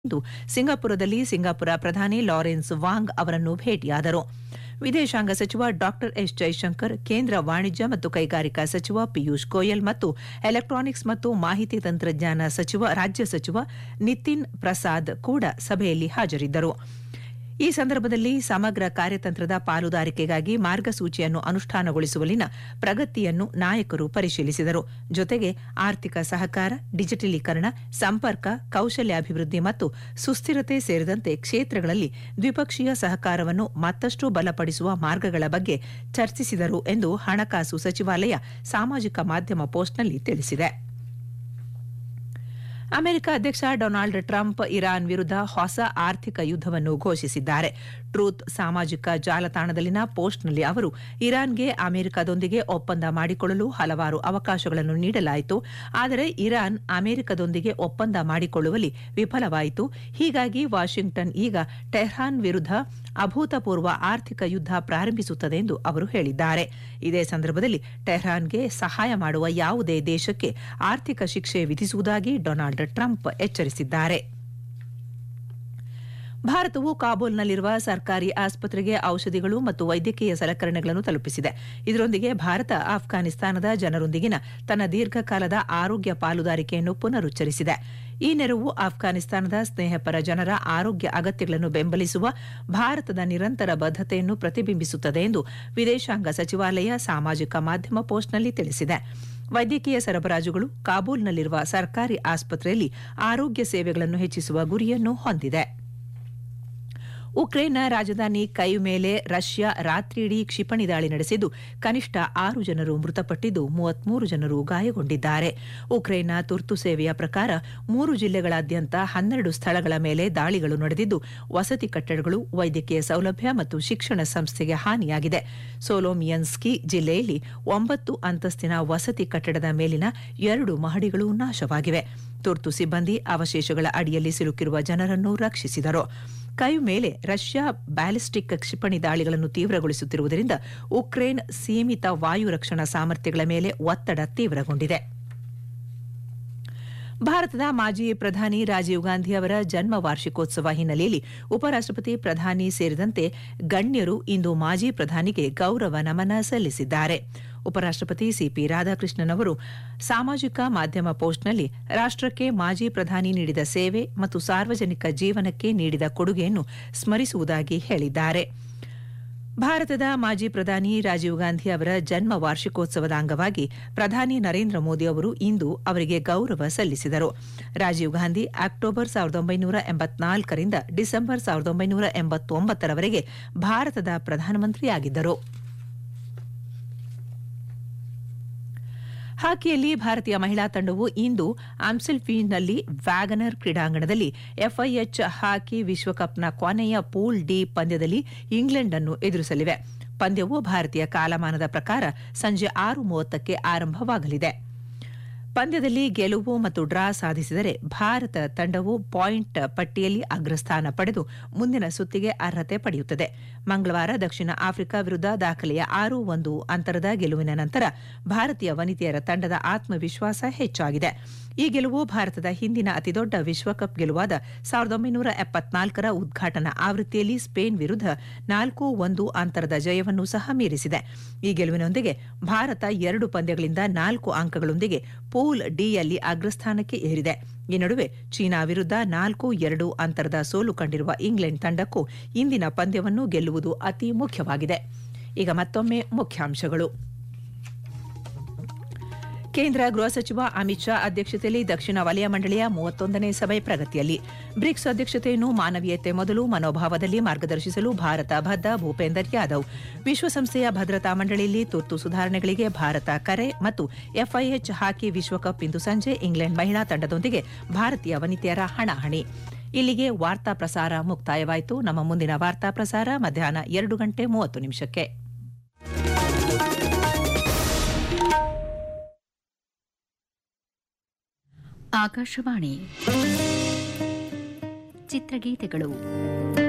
ಇಂದು ಸಿಂಗಾಪುರದಲ್ಲಿ ಸಿಂಗಾಪುರ ಪ್ರಧಾನಿ ಲಾರೆನ್ಸ್ ವಾಂಗ್ ಅವರನ್ನು ಭೇಟಿಯಾದರು ವಿದೇಶಾಂಗ ಸಚಿವ ಡಾಕ್ಟರ್ ಎಸ್ ಜೈಶಂಕರ್ ಕೇಂದ್ರ ವಾಣಿಜ್ಯ ಮತ್ತು ಕೈಗಾರಿಕಾ ಸಚಿವ ಪಿಯೂಷ್ ಗೋಯಲ್ ಮತ್ತು ಎಲೆಕ್ಟ್ರಾನಿಕ್ಸ್ ಮತ್ತು ಮಾಹಿತಿ ತಂತ್ರಜ್ಞಾನ ಸಚಿವ ರಾಜ್ಯ ಸಚಿವ ನಿತಿನ್ ಪ್ರಸಾದ್ ಕೂಡ ಸಭೆಯಲ್ಲಿ ಹಾಜರಿದ್ದರು ಈ ಸಂದರ್ಭದಲ್ಲಿ ಸಮಗ್ರ ಕಾರ್ಯತಂತ್ರದ ಪಾಲುದಾರಿಕೆಗಾಗಿ ಮಾರ್ಗಸೂಚಿಯನ್ನು ಅನುಷ್ಠಾನಗೊಳಿಸುವಲ್ಲಿನ ಪ್ರಗತಿಯನ್ನು ನಾಯಕರು ಪರಿಶೀಲಿಸಿದರು ಜೊತೆಗೆ ಆರ್ಥಿಕ ಸಹಕಾರ ಡಿಜಿಟಲೀಕರಣ ಸಂಪರ್ಕ ಕೌಶಲ್ಯಾಭಿವೃದ್ಧಿ ಮತ್ತು ಸುಸ್ಥಿರತೆ ಸೇರಿದಂತೆ ಕ್ಷೇತ್ರಗಳಲ್ಲಿ ದ್ವಿಪಕ್ಷೀಯ ಸಹಕಾರವನ್ನು ಮತ್ತಷ್ಟು ಬಲಪಡಿಸುವ ಮಾರ್ಗಗಳ ಬಗ್ಗೆ ಚರ್ಚಿಸಿದರು ಎಂದು ಹಣಕಾಸು ಸಚಿವಾಲಯ ಸಾಮಾಜಿಕ ಮಾಧ್ಯಮ ಪೋಸ್ಟ್ನಲ್ಲಿ ತಿಳಿಸಿದೆ ಅಮೆರಿಕ ಅಧ್ಯಕ್ಷ ಡೊನಾಲ್ಡ್ ಟ್ರಂಪ್ ಇರಾನ್ ವಿರುದ್ಧ ಹೊಸ ಆರ್ಥಿಕ ಯುದ್ದವನ್ನು ಘೋಷಿಸಿದ್ದಾರೆ ಟ್ರೂತ್ ಸಾಮಾಜಿಕ ಜಾಲತಾಣದಲ್ಲಿನ ಪೋಸ್ಟ್ನಲ್ಲಿ ಅವರು ಇರಾನ್ಗೆ ಅಮೆರಿಕದೊಂದಿಗೆ ಒಪ್ಪಂದ ಮಾಡಿಕೊಳ್ಳಲು ಹಲವಾರು ಅವಕಾಶಗಳನ್ನು ನೀಡಲಾಯಿತು ಆದರೆ ಇರಾನ್ ಅಮೆರಿಕದೊಂದಿಗೆ ಒಪ್ಪಂದ ಮಾಡಿಕೊಳ್ಳುವಲ್ಲಿ ವಿಫಲವಾಯಿತು ಹೀಗಾಗಿ ವಾಷಿಂಗ್ಟನ್ ಈಗ ಟೆಹ್ರಾನ್ ವಿರುದ್ಧ ಅಭೂತಪೂರ್ವ ಆರ್ಥಿಕ ಯುದ್ಧ ಪ್ರಾರಂಭಿಸುತ್ತದೆ ಎಂದು ಅವರು ಹೇಳಿದ್ದಾರೆ ಇದೇ ಸಂದರ್ಭದಲ್ಲಿ ಟೆಹ್ರಾನ್ಗೆ ಸಹಾಯ ಮಾಡುವ ಯಾವುದೇ ದೇಶಕ್ಕೆ ಆರ್ಥಿಕ ಶಿಕ್ಷೆ ವಿಧಿಸುವುದಾಗಿ ಡೊನಾಲ್ಡ್ ಟ್ರಂಪ್ ಎಚ್ಚರಿಸಿದ್ದಾರೆ ಭಾರತವು ಕಾಬೂಲ್ನಲ್ಲಿರುವ ಸರ್ಕಾರಿ ಆಸ್ಪತ್ರೆಗೆ ಔಷಧಿಗಳು ಮತ್ತು ವೈದ್ಯಕೀಯ ಸಲಕರಣೆಗಳನ್ನು ತಲುಪಿಸಿದೆ ಇದರೊಂದಿಗೆ ಭಾರತ ಆಫ್ಘಾನಿಸ್ತಾನದ ಜನರೊಂದಿಗಿನ ತನ್ನ ದೀರ್ಘಕಾಲದ ಆರೋಗ್ಯ ಪಾಲುದಾರಿಕೆಯನ್ನು ಪುನರುಚ್ಚರಿಸಿದೆ ಈ ನೆರವು ಆಫ್ಘಾನಿಸ್ತಾನದ ಸ್ನೇಹಪರ ಜನರ ಆರೋಗ್ಯ ಅಗತ್ಯಗಳನ್ನು ಬೆಂಬಲಿಸುವ ಭಾರತದ ನಿರಂತರ ಬದ್ಧತೆಯನ್ನು ಪ್ರತಿಬಿಂಬಿಸುತ್ತದೆ ಎಂದು ವಿದೇಶಾಂಗ ಸಚಿವಾಲಯ ಸಾಮಾಜಿಕ ಮಾಧ್ಯಮ ಪೋಸ್ಟ್ನಲ್ಲಿ ತಿಳಿಸಿದೆ ವೈದ್ಯಕೀಯ ಸರಬರಾಜುಗಳು ಕಾಬೂಲ್ನಲ್ಲಿರುವ ಸರ್ಕಾರಿ ಆಸ್ಪತ್ರೆಯಲ್ಲಿ ಆರೋಗ್ಯ ಸೇವೆಗಳನ್ನು ಹೆಚ್ಚಿಸುವ ಗುರಿಯನ್ನು ಹೊಂದಿದೆ ಉಕ್ರೇನ್ನ ರಾಜಧಾನಿ ಕೈ ಮೇಲೆ ರಷ್ಯಾ ರಾತ್ರಿಯಿಡೀ ಕ್ಷಿಪಣಿ ದಾಳಿ ನಡೆಸಿದ್ದು ಕನಿಷ್ಠ ಆರು ಜನರು ಮೃತಪಟ್ಟಿದ್ದು ಮೂವತ್ಮೂರು ಜನರು ಗಾಯಗೊಂಡಿದ್ದಾರೆ ಉಕ್ರೇನ್ನ ತುರ್ತು ಸೇವೆಯ ಪ್ರಕಾರ ಮೂರು ಜಿಲ್ಲೆಗಳಾದ್ಯಂತ ಹನ್ನೆರಡು ಸ್ಥಳಗಳ ಮೇಲೆ ದಾಳಿಗಳು ನಡೆದಿದ್ದು ವಸತಿ ಕಟ್ಟಡಗಳು ವೈದ್ಯಕೀಯ ಸೌಲಭ್ಯ ಮತ್ತು ಶಿಕ್ಷಣ ಸಂಸ್ಥೆಗೆ ಹಾನಿಯಾಗಿದೆ ಸೋಲೋಮಿಯನ್ಸ್ಕಿ ಜಿಲ್ಲೆಯಲ್ಲಿ ಒಂಬತ್ತು ಅಂತಸ್ತಿನ ವಸತಿ ಕಟ್ಟಡದ ಮೇಲಿನ ಎರಡು ಮಹಡಿಗಳು ನಾಶವಾಗಿವೆ ತುರ್ತು ಸಿಬ್ಬಂದಿ ಅವಶೇಷಗಳ ಅಡಿಯಲ್ಲಿ ಸಿಲುಕಿರುವ ಜನರನ್ನು ರಕ್ಷಿಸಿದರು ಕೈ ಮೇಲೆ ರಷ್ಯಾ ಬ್ಯಾಲಿಸ್ಟಿಕ್ ಕ್ಷಿಪಣಿ ದಾಳಿಗಳನ್ನು ತೀವ್ರಗೊಳಿಸುತ್ತಿರುವುದರಿಂದ ಉಕ್ರೇನ್ ಸೀಮಿತ ವಾಯು ರಕ್ಷಣಾ ಸಾಮರ್ಥ್ಯಗಳ ಮೇಲೆ ಒತ್ತಡ ತೀವ್ರಗೊಂಡಿದೆ ಭಾರತದ ಮಾಜಿ ಪ್ರಧಾನಿ ರಾಜೀವ್ ಗಾಂಧಿ ಅವರ ಜನ್ಮ ವಾರ್ಷಿಕೋತ್ಸವ ಹಿನ್ನೆಲೆಯಲ್ಲಿ ಉಪರಾಷ್ಟಪತಿ ಪ್ರಧಾನಿ ಸೇರಿದಂತೆ ಗಣ್ಯರು ಇಂದು ಮಾಜಿ ಪ್ರಧಾನಿಗೆ ಗೌರವ ನಮನ ಸಲ್ಲಿಸಿದ್ದಾರೆ ಉಪರಾಷ್ಟಪತಿ ಸಿಪಿ ರಾಧಾಕೃಷ್ಣನ್ ಅವರು ಸಾಮಾಜಿಕ ಮಾಧ್ಯಮ ಪೋಸ್ಟ್ನಲ್ಲಿ ರಾಷ್ಟಕ್ಕೆ ಮಾಜಿ ಪ್ರಧಾನಿ ನೀಡಿದ ಸೇವೆ ಮತ್ತು ಸಾರ್ವಜನಿಕ ಜೀವನಕ್ಕೆ ನೀಡಿದ ಕೊಡುಗೆಯನ್ನು ಸ್ಮರಿಸುವುದಾಗಿ ಹೇಳಿದ್ದಾರೆ ಭಾರತದ ಮಾಜಿ ಪ್ರಧಾನಿ ರಾಜೀವ್ ಗಾಂಧಿ ಅವರ ಜನ್ಮ ವಾರ್ಷಿಕೋತ್ಸವದ ಅಂಗವಾಗಿ ಪ್ರಧಾನಿ ನರೇಂದ್ರ ಮೋದಿ ಅವರು ಇಂದು ಅವರಿಗೆ ಗೌರವ ಸಲ್ಲಿಸಿದರು ರಾಜೀವ್ ಗಾಂಧಿ ಅಕ್ಟೋಬರ್ ಸಾವಿರದ ಒಂಬೈನೂರ ಎಂಬತ್ನಾಲ್ಕರಿಂದ ಡಿಸೆಂಬರ್ ಸಾವಿರದ ಒಂಬೈನೂರ ಎಂಬತ್ತೊಂಬತ್ತರವರೆಗೆ ಭಾರತದ ಪ್ರಧಾನಮಂತ್ರಿಯಾಗಿದ್ದರು ಹಾಕಿಯಲ್ಲಿ ಭಾರತೀಯ ಮಹಿಳಾ ತಂಡವು ಇಂದು ಆಮ್ಸೆಲ್ಫೀನಲ್ಲಿ ವ್ಯಾಗನರ್ ಕ್ರೀಡಾಂಗಣದಲ್ಲಿ ಎಫ್ಐಎಚ್ ಹಾಕಿ ವಿಶ್ವಕಪ್ನ ಕೊನೆಯ ಪೂಲ್ ಡಿ ಪಂದ್ಯದಲ್ಲಿ ಇಂಗ್ಲೆಂಡ್ ಅನ್ನು ಎದುರಿಸಲಿವೆ ಪಂದ್ಯವು ಭಾರತೀಯ ಕಾಲಮಾನದ ಪ್ರಕಾರ ಸಂಜೆ ಆರು ಮೂವತ್ತಕ್ಕೆ ಆರಂಭವಾಗಲಿದೆ ಪಂದ್ಯದಲ್ಲಿ ಗೆಲುವು ಮತ್ತು ಡ್ರಾ ಸಾಧಿಸಿದರೆ ಭಾರತ ತಂಡವು ಪಾಯಿಂಟ್ ಪಟ್ಟಿಯಲ್ಲಿ ಅಗ್ರಸ್ಥಾನ ಪಡೆದು ಮುಂದಿನ ಸುತ್ತಿಗೆ ಅರ್ಹತೆ ಪಡೆಯುತ್ತದೆ ಮಂಗಳವಾರ ದಕ್ಷಿಣ ಆಫ್ರಿಕಾ ವಿರುದ್ಧ ದಾಖಲೆಯ ಆರು ಒಂದು ಅಂತರದ ಗೆಲುವಿನ ನಂತರ ಭಾರತೀಯ ವನಿತೆಯರ ತಂಡದ ಆತ್ಮವಿಶ್ವಾಸ ಹೆಚ್ಚಾಗಿದೆ ಈ ಗೆಲುವು ಭಾರತದ ಹಿಂದಿನ ಅತಿದೊಡ್ಡ ವಿಶ್ವಕಪ್ ಗೆಲುವಾದ ಸಾವಿರದ ಒಂಬೈನೂರ ಎಪ್ಪತ್ನಾಲ್ಕರ ಉದ್ಘಾಟನಾ ಆವೃತ್ತಿಯಲ್ಲಿ ಸ್ಪೇನ್ ವಿರುದ್ಧ ನಾಲ್ಕು ಒಂದು ಅಂತರದ ಜಯವನ್ನು ಸಹ ಮೀರಿಸಿದೆ ಈ ಗೆಲುವಿನೊಂದಿಗೆ ಭಾರತ ಎರಡು ಪಂದ್ಯಗಳಿಂದ ನಾಲ್ಕು ಅಂಕಗಳೊಂದಿಗೆ ಪೂಲ್ ಡಿಯಲ್ಲಿ ಅಗ್ರಸ್ಥಾನಕ್ಕೆ ಏರಿದೆ ಈ ನಡುವೆ ಚೀನಾ ವಿರುದ್ಧ ನಾಲ್ಕು ಎರಡು ಅಂತರದ ಸೋಲು ಕಂಡಿರುವ ಇಂಗ್ಲೆಂಡ್ ತಂಡಕ್ಕೂ ಇಂದಿನ ಪಂದ್ಯವನ್ನು ಗೆಲ್ಲುವುದು ಅತಿ ಮುಖ್ಯವಾಗಿದೆ ಈಗ ಮತ್ತೊಮ್ಮೆ ಮುಖ್ಯಾಂಶಗಳು ಕೇಂದ್ರ ಗೃಹ ಸಚಿವ ಅಮಿತ್ ಶಾ ಅಧ್ಯಕ್ಷತೆಯಲ್ಲಿ ದಕ್ಷಿಣ ವಲಯ ಮಂಡಳಿಯ ಮೂವತ್ತೊಂದನೇ ಸಭೆ ಪ್ರಗತಿಯಲ್ಲಿ ಬ್ರಿಕ್ಸ್ ಅಧ್ಯಕ್ಷತೆಯನ್ನು ಮಾನವೀಯತೆ ಮೊದಲು ಮನೋಭಾವದಲ್ಲಿ ಮಾರ್ಗದರ್ಶಿಸಲು ಭಾರತ ಬದ್ಧ ಭೂಪೇಂದರ್ ಯಾದವ್ ವಿಶ್ವಸಂಸ್ಥೆಯ ಭದ್ರತಾ ಮಂಡಳಿಯಲ್ಲಿ ತುರ್ತು ಸುಧಾರಣೆಗಳಿಗೆ ಭಾರತ ಕರೆ ಮತ್ತು ಎಫ್ಐಎಚ್ ಹಾಕಿ ವಿಶ್ವಕಪ್ ಇಂದು ಸಂಜೆ ಇಂಗ್ಲೆಂಡ್ ಮಹಿಳಾ ತಂಡದೊಂದಿಗೆ ಭಾರತೀಯ ವನಿತೆಯರ ಹಣಾಹಣಿ ಇಲ್ಲಿಗೆ ವಾರ್ತಾ ಪ್ರಸಾರ ಮುಕ್ತಾಯವಾಯಿತು ನಮ್ಮ ಮುಂದಿನ ವಾರ್ತಾ ಪ್ರಸಾರ ಮಧ್ಯಾಹ್ನ ಎರಡು ಗಂಟೆ ಮೂವತ್ತು ನಿಮಿಷಕ್ಕೆ ಆಕಾಶವಾಣಿ ಚಿತ್ರಗೀತೆಗಳು